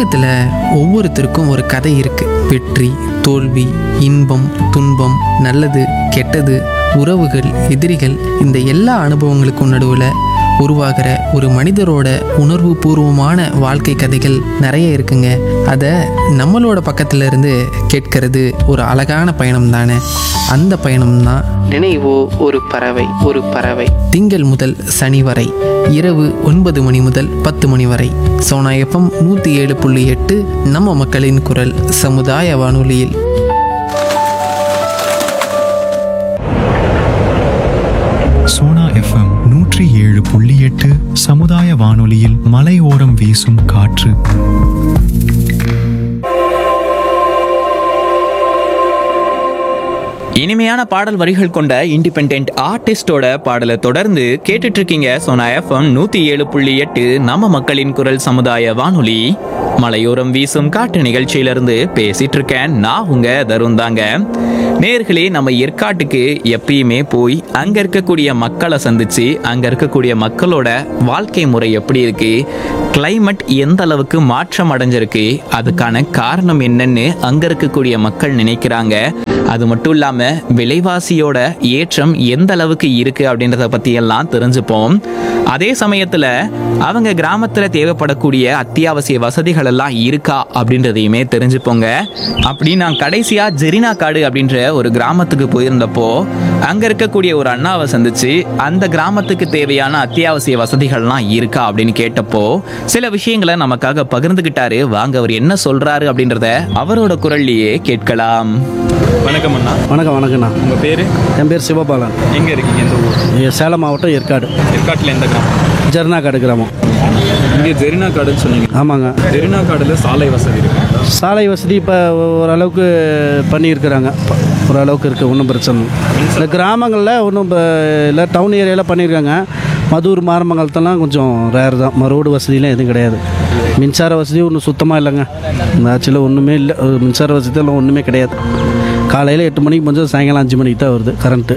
உலகத்தில் ஒவ்வொருத்தருக்கும் ஒரு கதை இருக்கு வெற்றி தோல்வி இன்பம் துன்பம் நல்லது கெட்டது உறவுகள் எதிரிகள் இந்த எல்லா அனுபவங்களுக்கும் நடுவில் உருவாகிற ஒரு மனிதரோட உணர்வு பூர்வமான வாழ்க்கை கதைகள் நிறைய இருக்குங்க அதை நம்மளோட பக்கத்துல இருந்து கேட்கறது ஒரு அழகான பயணம் தானே அந்த பயணம் தான் நினைவோ ஒரு பறவை ஒரு பறவை திங்கள் முதல் சனி வரை இரவு ஒன்பது மணி முதல் பத்து மணி வரை சோனா எஃப்எம் நூற்றி ஏழு புள்ளி எட்டு நம்ம மக்களின் குரல் சமுதாய வானொலியில் சோனா எஃப்எம் நூற்றி ஏழு புள்ளி எட்டு சமுதாய வானொலியில் மலையோரம் வீசும் காற்று இனிமையான பாடல் வரிகள் கொண்ட இண்டிபெண்ட் ஆர்டிஸ்டோட பாடலை தொடர்ந்து கேட்டுட்டு இருக்கீங்க சோனா எஃப்எம் நூத்தி ஏழு புள்ளி எட்டு நம்ம மக்களின் குரல் சமுதாய வானொலி மலையோரம் வீசும் காட்டு நிகழ்ச்சியிலிருந்து பேசிட்டு இருக்கேன் நான் உங்க தருண் தாங்க நேர்களே நம்ம ஏற்காட்டுக்கு எப்பயுமே போய் அங்க இருக்கக்கூடிய மக்களை சந்திச்சு அங்க இருக்கக்கூடிய மக்களோட வாழ்க்கை முறை எப்படி இருக்கு கிளைமேட் எந்த அளவுக்கு மாற்றம் அடைஞ்சிருக்கு அதுக்கான காரணம் என்னன்னு அங்க இருக்கக்கூடிய மக்கள் நினைக்கிறாங்க அது மட்டும் இல்லாம விலைவாசியோட ஏற்றம் எந்த அளவுக்கு இருக்கு அப்படின்றத பத்தி எல்லாம் தெரிஞ்சுப்போம் அதே சமயத்துல அவங்க கிராமத்துல தேவைப்படக்கூடிய அத்தியாவசிய வசதிகள் எல்லாம் இருக்கா அப்படின்றதையுமே தெரிஞ்சுப்போங்க அப்படி நான் கடைசியா ஜெரினா காடு அப்படின்ற ஒரு கிராமத்துக்கு போயிருந்தப்போ அங்க இருக்கக்கூடிய ஒரு அண்ணாவை சந்திச்சு அந்த கிராமத்துக்கு தேவையான அத்தியாவசிய வசதிகள்லாம் இருக்கா அப்படின்னு கேட்டப்போ சில விஷயங்களை நமக்காக பகிர்ந்துகிட்டாரு வாங்க அவர் என்ன சொல்றாரு அப்படின்றத அவரோட குரல்லையே கேட்கலாம் வணக்கம் அண்ணா வணக்கம் வணக்கண்ணா உங்க பேரு என் பேர் சிவபாலன் எங்க இருக்கீங்க எந்த ஊர் இங்க சேலம் மாவட்டம் ஏற்காடு ஏற்காட்டில் எந்த கிராமம் ஜெர்னாக்காடு கிராமம் இங்கே ஜெரினா காடுன்னு சொன்னீங்க ஆமாங்க ஜெரினா காடுல சாலை வசதி இருக்கு சாலை வசதி இப்போ ஓரளவுக்கு பண்ணியிருக்கிறாங்க ப- ஓரளவுக்கு இருக்குது ஒன்றும் பிரச்சனை இல்லை இந்த கிராமங்களில் ஒன்றும் இல்லை டவுன் ஏரியாவில் பண்ணியிருக்காங்க மதூர் மாரமங்கலத்தெல்லாம் கொஞ்சம் ரேர் தான் ம- ரோடு வசதிலாம் எதுவும் கிடையாது மின்சார வசதி ஒன்றும் சுத்தமாக இல்லைங்க இந்த ஆட்சியில் ஒன்றுமே இல்லை ஒரு மின்சார வசதியெல்லாம் ஒன்றுமே கிடையாது காலையில் எட்டு மணிக்கு கொஞ்சம் சாயங்காலம் அஞ்சு மணிக்கு தான் வருது கரண்ட்டு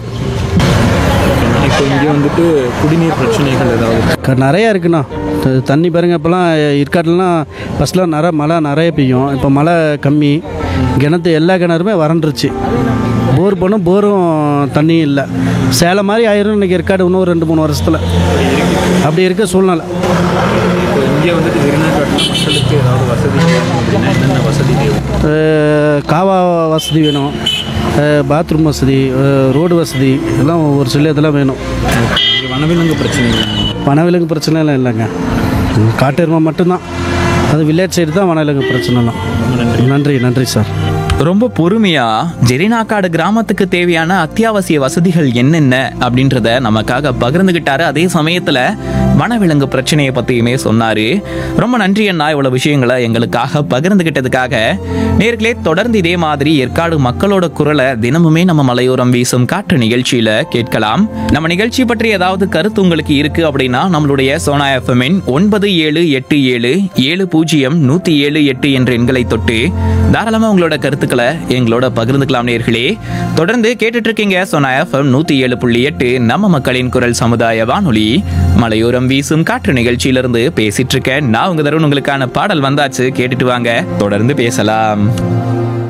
இப்போ இங்கே வந்துட்டு குடிநீர் பிரச்சனைகள் ஏதாவது க- நிறையா இருக்குண்ணா த- தண்ணி பாருங்க இப்போலாம் ஏற்காடுலாம் ஃபஸ்ட்லாம் நிறைய மழை நிறைய பெய்யும் இப்போ மழை கம்மி கிணத்து எல்லா கிணறுமே வறண்டுருச்சு போர் போனால் போரும் தண்ணி இல்லை சேலம் மாதிரி ஆயிரும் இன்னைக்கு ஏற்காடு இன்னும் ஒரு ரெண்டு மூணு வருஷத்தில் அப்படி இருக்க சூழ்நிலை இப்போ இங்கே வந்துட்டு ஜெரினா காட்டில் மக்களுக்கு ஏதாவது வசதி வேணும் அப்படின்னா என்னென்ன வசதி தேவை அஹ் காவா வசதி வேணும் பாத்ரூம் வசதி அஹ் ரோடு வசதி எல்லாம் ஒரு சில இதெல்லாம் வேணும் இங்கே வனவிலங்கு பிரச்சனைகள் வனவிலங்கு பிரச்சனை எல்லாம் இல்லைங்க ம், காட்டு எருமை மட்டும்தான் அது வில்லேஜ் சைடு தான் வனவிலங்கு பிரச்சனைலாம் நன்றி நன்றி சார் ரொம்ப பொறுமையா ஜெரினாக்காடு கிராமத்துக்கு தேவையான அத்தியாவசிய வசதிகள் என்னென்ன அப்படின்றத நமக்காக பகிர்ந்துகிட்டாரு அதே சமயத்துல வனவிலங்கு பிரச்சனையை பத்தியுமே சொன்னாரு ரொம்ப நன்றி அண்ணா இவ்வளவு விஷயங்களை எங்களுக்காக பகிர்ந்துகிட்டதுக்காக நேர்களே தொடர்ந்து இதே மாதிரி ஏற்காடு மக்களோட குரலை தினமுமே நம்ம மலையோரம் வீசும் காற்று நிகழ்ச்சியில கேட்கலாம் நம்ம நிகழ்ச்சி பற்றி ஏதாவது கருத்து உங்களுக்கு இருக்கு அப்படின்னா நம்மளுடைய சோனா எஃப்எம்மின் ஒன்பது ஏழு எட்டு ஏழு ஏழு பூஜ்ஜியம் நூத்தி ஏழு எட்டு என்ற எண்களை தொட்டு தாராளமா உங்களோட கருத்துக்களை எங்களோட பகிர்ந்துக்கலாம் நேர்களே தொடர்ந்து கேட்டுட்டு இருக்கீங்க சோனா எஃப்எம் நூத்தி ஏழு புள்ளி எட்டு நம்ம மக்களின் குரல் சமுதாய வானொலி மலையோரம் வீசும் காற்று நிகழ்ச்சியிலிருந்து பேசிட்டு இருக்கேன் நான் உங்க தருண் உங்களுக்கான பாடல் வந்தாச்சு கேட்டுட்டு வாங்க தொடர்ந்து பேசலாம்